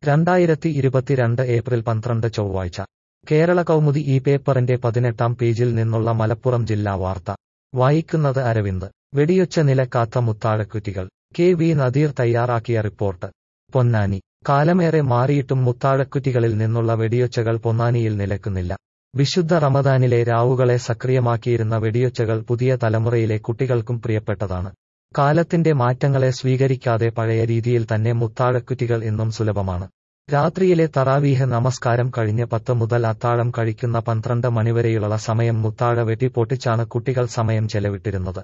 രണ്ടായിരത്തി ഇരുപത്തിരണ്ട് ഏപ്രിൽ പന്ത്രണ്ട് ചൊവ്വാഴ്ച കേരള കൗമുദി ഈ പേപ്പറിന്റെ പതിനെട്ടാം പേജിൽ നിന്നുള്ള മലപ്പുറം ജില്ലാ വാർത്ത വായിക്കുന്നത് അരവിന്ദ് വെടിയൊച്ച നിലക്കാത്ത മുത്താഴക്കുറ്റികൾ കെ വി നദീർ തയ്യാറാക്കിയ റിപ്പോർട്ട് പൊന്നാനി കാലമേറെ മാറിയിട്ടും മുത്താഴക്കുറ്റികളിൽ നിന്നുള്ള വെടിയൊച്ചകൾ പൊന്നാനിയിൽ നിലക്കുന്നില്ല വിശുദ്ധ റമദാനിലെ രാവുകളെ സക്രിയമാക്കിയിരുന്ന വെടിയൊച്ചകൾ പുതിയ തലമുറയിലെ കുട്ടികൾക്കും പ്രിയപ്പെട്ടതാണ് കാലത്തിന്റെ മാറ്റങ്ങളെ സ്വീകരിക്കാതെ പഴയ രീതിയിൽ തന്നെ മുത്താഴക്കുറ്റികൾ ഇന്നും സുലഭമാണ് രാത്രിയിലെ തറാവീഹ് നമസ്കാരം കഴിഞ്ഞ് പത്ത് മുതൽ അത്താഴം കഴിക്കുന്ന പന്ത്രണ്ട് മണിവരെയുള്ള സമയം മുത്താഴ വെട്ടിപ്പൊട്ടിച്ചാണ് കുട്ടികൾ സമയം ചെലവിട്ടിരുന്നത്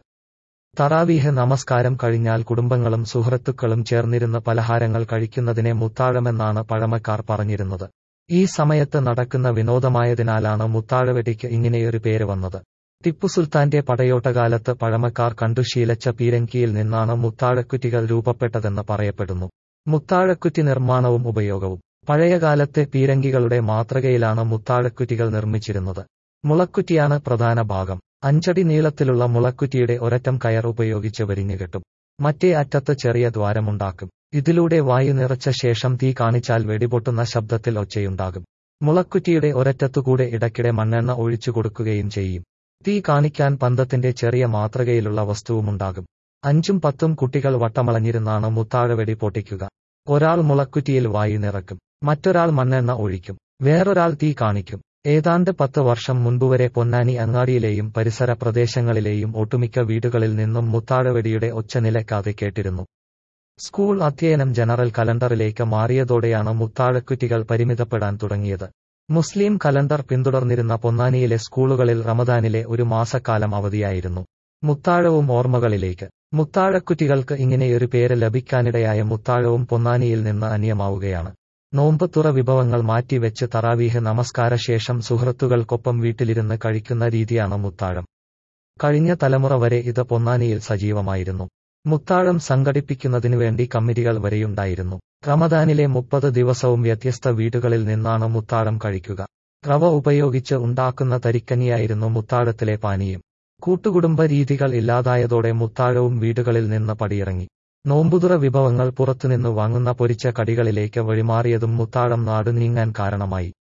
തറാവീഹ് നമസ്കാരം കഴിഞ്ഞാൽ കുടുംബങ്ങളും സുഹൃത്തുക്കളും ചേർന്നിരുന്ന് പലഹാരങ്ങൾ കഴിക്കുന്നതിനെ മുത്താഴമെന്നാണ് പഴമക്കാർ പറഞ്ഞിരുന്നത് ഈ സമയത്ത് നടക്കുന്ന വിനോദമായതിനാലാണ് മുത്താഴവെടിക്ക് ഇങ്ങനെയൊരു പേര് വന്നത് ടിപ്പു സുൽത്താന്റെ പടയോട്ടകാലത്ത് പഴമക്കാർ കണ്ടു ശീലച്ച പീരങ്കിയിൽ നിന്നാണ് മുത്താഴക്കുറ്റികൾ രൂപപ്പെട്ടതെന്ന് പറയപ്പെടുന്നു മുത്താഴക്കുറ്റി നിർമ്മാണവും ഉപയോഗവും പഴയകാലത്തെ പീരങ്കികളുടെ മാതൃകയിലാണ് മുത്താഴക്കുറ്റികൾ നിർമ്മിച്ചിരുന്നത് മുളക്കുറ്റിയാണ് പ്രധാന ഭാഗം അഞ്ചടി നീളത്തിലുള്ള മുളക്കുറ്റിയുടെ ഒരറ്റം കയർ ഉപയോഗിച്ച് വരിഞ്ഞുകെട്ടും മറ്റേ അറ്റത്ത് ചെറിയ ദ്വാരമുണ്ടാക്കും ഇതിലൂടെ വായു നിറച്ച ശേഷം തീ കാണിച്ചാൽ വെടിപൊട്ടുന്ന ശബ്ദത്തിൽ ഒച്ചയുണ്ടാകും മുളക്കുറ്റിയുടെ ഒരറ്റത്തുകൂടെ ഇടയ്ക്കിടെ മണ്ണെണ്ണ ഒഴിച്ചു കൊടുക്കുകയും ചെയ്യും തീ കാണിക്കാൻ പന്തത്തിന്റെ ചെറിയ മാതൃകയിലുള്ള വസ്തുവുമുണ്ടാകും അഞ്ചും പത്തും കുട്ടികൾ വട്ടമളഞ്ഞിരുന്നാണ് മുത്താഴവെടി പൊട്ടിക്കുക ഒരാൾ മുളക്കുറ്റിയിൽ വായു നിറക്കും മറ്റൊരാൾ മണ്ണെണ്ണ ഒഴിക്കും വേറൊരാൾ തീ കാണിക്കും ഏതാണ്ട് പത്ത് വർഷം മുൻപുവരെ പൊന്നാനി അങ്ങാടിയിലെയും പരിസര പ്രദേശങ്ങളിലെയും ഒട്ടുമിക്ക വീടുകളിൽ നിന്നും മുത്താഴവെടിയുടെ ഒച്ച നിലക്കാതെ കേട്ടിരുന്നു സ്കൂൾ അധ്യയനം ജനറൽ കലണ്ടറിലേക്ക് മാറിയതോടെയാണ് മുത്താഴക്കുറ്റികൾ പരിമിതപ്പെടാൻ തുടങ്ങിയത് മുസ്ലിം കലണ്ടർ പിന്തുടർന്നിരുന്ന പൊന്നാനിയിലെ സ്കൂളുകളിൽ റമദാനിലെ ഒരു മാസക്കാലം അവധിയായിരുന്നു മുത്താഴവും ഓർമ്മകളിലേക്ക് മുത്താഴക്കുറ്റികൾക്ക് ഇങ്ങനെയൊരു പേര് ലഭിക്കാനിടയായ മുത്താഴവും പൊന്നാനിയിൽ നിന്ന് അന്യമാവുകയാണ് നോമ്പത്തുറ വിഭവങ്ങൾ മാറ്റിവെച്ച് തറാവീഹ് നമസ്കാര ശേഷം സുഹൃത്തുക്കൾക്കൊപ്പം വീട്ടിലിരുന്ന് കഴിക്കുന്ന രീതിയാണ് മുത്താഴം കഴിഞ്ഞ തലമുറ വരെ ഇത് പൊന്നാനിയിൽ സജീവമായിരുന്നു മുത്താഴം സംഘടിപ്പിക്കുന്നതിനു വേണ്ടി കമ്മിറ്റികൾ വരെയുണ്ടായിരുന്നു റമദാനിലെ മുപ്പത് ദിവസവും വ്യത്യസ്ത വീടുകളിൽ നിന്നാണ് മുത്താഴം കഴിക്കുക റവ ഉപയോഗിച്ച് ഉണ്ടാക്കുന്ന തരിക്കഞ്ഞിയായിരുന്നു മുത്താഴത്തിലെ പാനീയം കൂട്ടുകുടുംബ രീതികൾ ഇല്ലാതായതോടെ മുത്താഴവും വീടുകളിൽ നിന്ന് പടിയിറങ്ങി നോമ്പുതുറ വിഭവങ്ങൾ പുറത്തുനിന്ന് വാങ്ങുന്ന പൊരിച്ച കടികളിലേക്ക് വഴിമാറിയതും മുത്താഴം നാടു നീങ്ങാൻ കാരണമായി